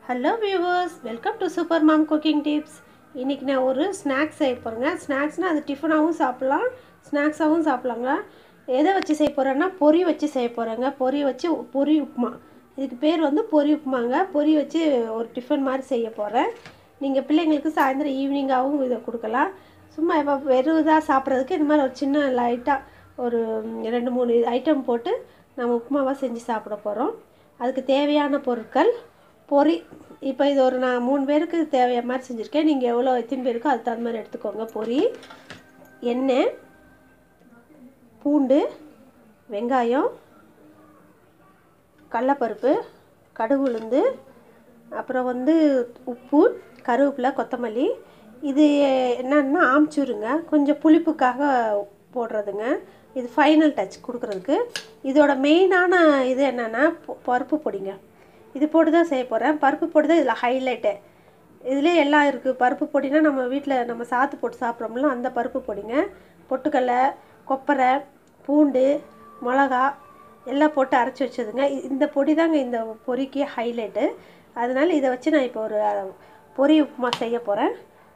hello viewers welcome to super mom cooking tips இன்றைக்கி நான் ஒரு ஸ்நாக்ஸ் செய்ய போகிறேங்க ஸ்நாக்ஸ்னால் அது டிஃபனாகவும் சாப்பிட்லாம் ஸ்நாக்ஸாகவும் சாப்பிட்லாங்க எதை வச்சு செய்ய போகிறேன்னா பொரி வச்சு செய்ய போகிறேங்க பொரி வச்சு பொரி உப்புமா இதுக்கு பேர் வந்து பொரி உப்புமாங்க பொரி வச்சு ஒரு டிஃபன் மாதிரி செய்ய போகிறேன் நீங்கள் பிள்ளைங்களுக்கு சாயந்தரம் ஈவினிங்காகவும் இதை கொடுக்கலாம் சும்மா இப்போ வெறும் இதாக சாப்பிட்றதுக்கு இந்த மாதிரி ஒரு சின்ன லைட்டாக ஒரு ரெண்டு மூணு ஐட்டம் போட்டு நம்ம உப்புமாவாக செஞ்சு சாப்பிட போகிறோம் அதுக்கு தேவையான பொருட்கள் பொரி இப்போ இது ஒரு நான் மூணு பேருக்கு தேவையான மாதிரி செஞ்சுருக்கேன் நீங்கள் எவ்வளோ எத்தனை பேருக்கோ அதுக்கு தகுந்த மாதிரி எடுத்துக்கோங்க பொரி எண்ணெய் பூண்டு வெங்காயம் கடலப்பருப்பு கடுகு உளுந்து அப்புறம் வந்து உப்பு கருவேப்பிலை கொத்தமல்லி இது என்னன்னா ஆம்ச்சூருங்க கொஞ்சம் புளிப்புக்காக போடுறதுங்க இது ஃபைனல் டச் கொடுக்குறதுக்கு இதோட மெயினான இது என்னென்னா பருப்பு பொடிங்க இது போட்டு தான் செய்ய போகிறேன் பருப்பு பொடி தான் இதில் ஹைலைட்டு இதுலேயே எல்லாம் இருக்குது பருப்பு பொடினா நம்ம வீட்டில் நம்ம சாத்து போட்டு சாப்பிட்றோம்ல அந்த பருப்பு பொடிங்க பொட்டுக்கடலை கொப்பரை பூண்டு மிளகா எல்லாம் போட்டு அரைச்சி வச்சதுங்க இந்த பொடி தாங்க இந்த பொரிக்கு ஹைலைட்டு அதனால் இதை வச்சு நான் இப்போ ஒரு பொரி உப்புமா செய்ய போகிறேன்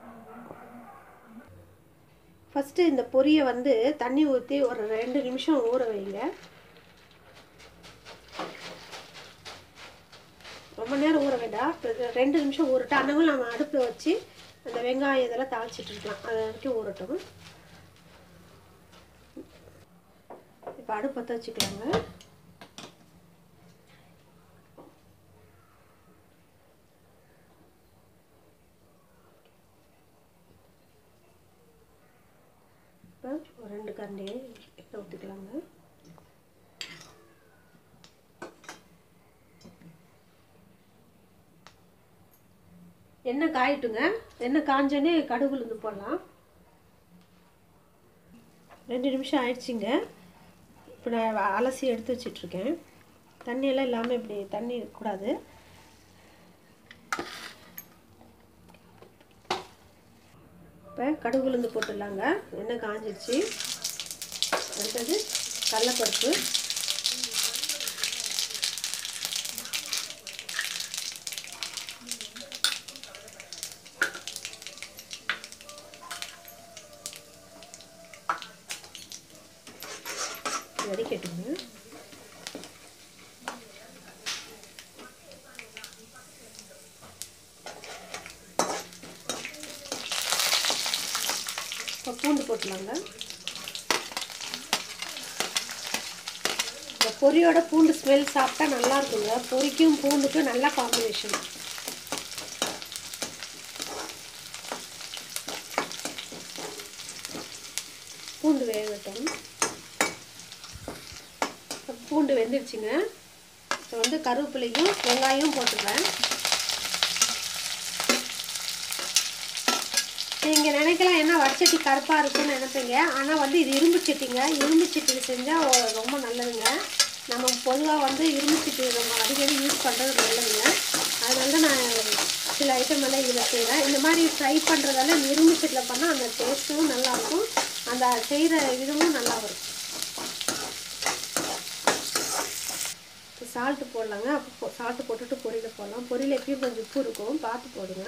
ஃபஸ்ட்டு இந்த பொரியை வந்து தண்ணி ஊற்றி ஒரு ரெண்டு நிமிஷம் ஊற வைங்க ரொம்ப நேரம் ஊற வேண்டாம் ரெண்டு நிமிஷம் ஊறட்டும் அன்னவும் நம்ம அடுப்பில் வச்சு அந்த வெங்காயம் இதெல்லாம் தாளிச்சிட்டு இருக்கலாம் அது வரைக்கும் ஊறட்டும் இப்போ அடுப்பு பற்ற வச்சுக்கலாங்க இப்போ ஒரு ரெண்டு கரண்டி எண்ணெய் ஊற்றிக்கலாங்க எண்ணெய் காயிட்டுங்க எண்ணெய் காஞ்சோன்னே கடுகு உளுந்து போடலாம் ரெண்டு நிமிஷம் ஆயிடுச்சிங்க இப்போ நான் அலசி எடுத்து வச்சிட்ருக்கேன் தண்ணியெல்லாம் இல்லாமல் இப்படி தண்ணி இருக்கக்கூடாது இப்போ கடுகு உளுந்து போட்டுடலாங்க எண்ணெய் காஞ்சிடுச்சு அடுத்தது கடலப்பருப்பு வடிக்கட்டுங்க இப்போ பூண்டு போட்டுலாங்க இந்த பொரியோட பூண்டு ஸ்மெல் சாப்பிட்டா நல்லா இருக்குங்க பொரிக்கும் பூண்டுக்கும் நல்ல காம்பினேஷன் பூண்டு வேகட்டும் பூண்டு வெந்துடுச்சுங்க இப்போ வந்து கருவேப்பிலையும் வெங்காயம் போட்டுக்கிறேன் நீங்கள் நினைக்கலாம் என்ன வடச்சட்டி கருப்பாக இருக்குன்னு நினைப்பீங்க ஆனால் வந்து இது இரும்பு சட்டிங்க இரும்பு சட்டியில் செஞ்சால் ரொம்ப நல்லதுங்க நம்ம பொதுவாக வந்து இரும்பு சட்டி நம்ம அடிக்கடி யூஸ் பண்ணுறது நல்லதுங்க அதனால தான் நான் சில ஐட்டம் எல்லாம் இதில் செய்கிறேன் இந்த மாதிரி ஃப்ரை பண்ணுறதால இந்த இரும்பு சட்டியில் பண்ணால் அந்த டேஸ்ட்டும் நல்லாயிருக்கும் அந்த செய்கிற விதமும் நல்லா வரும் சால்ட்டு போடலாங்க அப்போ சால்ட்டு போட்டுட்டு பொரியில் போடலாம் பொரியில் எப்பயும் கொஞ்சம் உப்பு இருக்கும் பார்த்து போடுங்க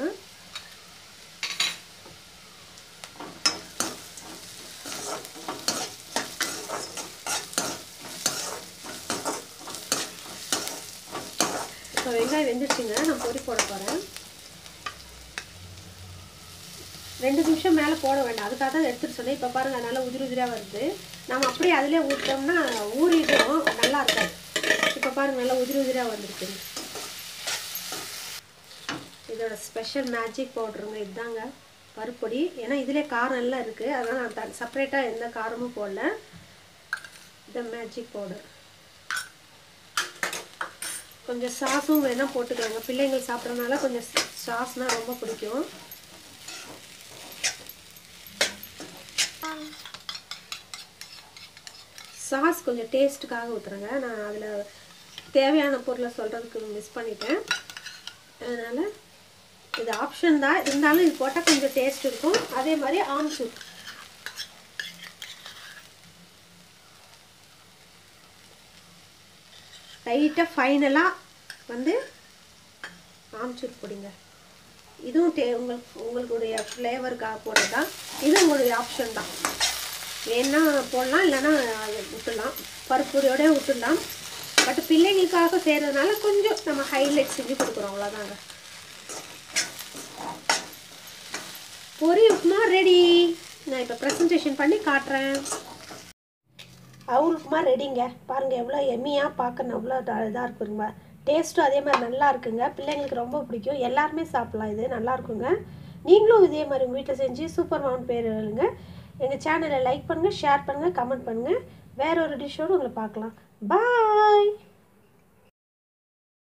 இப்போ வெங்காயம் வெந்துருச்சுங்க நான் பொரி போட போகிறேன் ரெண்டு நிமிஷம் மேலே போட வேண்டாம் அதுக்காக தான் எடுத்துகிட்டு சொன்னேன் இப்போ பாருங்கள் நல்லா உதிரி உதிரியாக வருது நம்ம அப்படியே அதிலே ஊற்றோம்னா ஊறிடும் நல்லா இருக்காது இப்போ பாருங்கள் நல்லா உதிரி உதிரியாக வந்திருக்கு இதோட ஸ்பெஷல் மேஜிக் பவுட்ருங்க இதுதாங்க பருப்பொடி ஏன்னா இதிலே காரம் எல்லாம் இருக்குது அதனால் நான் த செப்பரேட்டாக எந்த காரமும் போடல இந்த மேஜிக் பவுடர் கொஞ்சம் சாஸும் வேணால் போட்டுக்கோங்க பிள்ளைங்கள் சாப்பிட்றதுனால கொஞ்சம் சாஸ்னால் ரொம்ப பிடிக்கும் சாஸ் கொஞ்சம் டேஸ்ட்டுக்காக ஊற்றுறேங்க நான் அதில் தேவையான பொருளை சொல்கிறதுக்கு மிஸ் பண்ணிட்டேன் அதனால் இது ஆப்ஷன் தான் இருந்தாலும் இது போட்டால் கொஞ்சம் டேஸ்ட் இருக்கும் அதே மாதிரி ஆம்சூர் லைட்டாக ஃபைனலாக வந்து ஆம்ச்சூர் பொடிங்க இதுவும் டே உங்களுக்கு உங்களுடைய ஃப்ளேவருக்காக போடுறது தான் இது உங்களுடைய ஆப்ஷன் தான் வேணா போடலாம் இல்லைன்னா விட்டுடலாம் பருப்புடையோட விட்டுடலாம் பட் பிள்ளைங்களுக்காக செய்கிறதுனால கொஞ்சம் நம்ம ஹைலைட் செஞ்சு கொடுக்குறோம் அவ்வளோதாங்க பொரி உப்புமா ரெடி நான் இப்போ ப்ரெசன்டேஷன் பண்ணி காட்டுறேன் அவுல் உப்புமா ரெடிங்க பாருங்கள் எவ்வளோ எம்மியாக பார்க்கணும் எவ்வளோ இதாக இருக்குங்க டேஸ்ட்டும் அதே மாதிரி நல்லா இருக்குங்க பிள்ளைங்களுக்கு ரொம்ப பிடிக்கும் எல்லாருமே சாப்பிட்லாம் இது நல்லா இருக்குங்க நீங்களும் இதே மாதிரி உங்கள் வீட்டில் செஞ்சு சூப்பர் மாவுன் பேர் எழுங்க எங்கள் சேனலை லைக் பண்ணுங்கள் ஷேர் பண்ணுங்கள் கமெண்ட் பண்ணுங்கள் வேற ஒரு டிஷ்ஷோடு உங்களை பார்க்கலாம் பாய்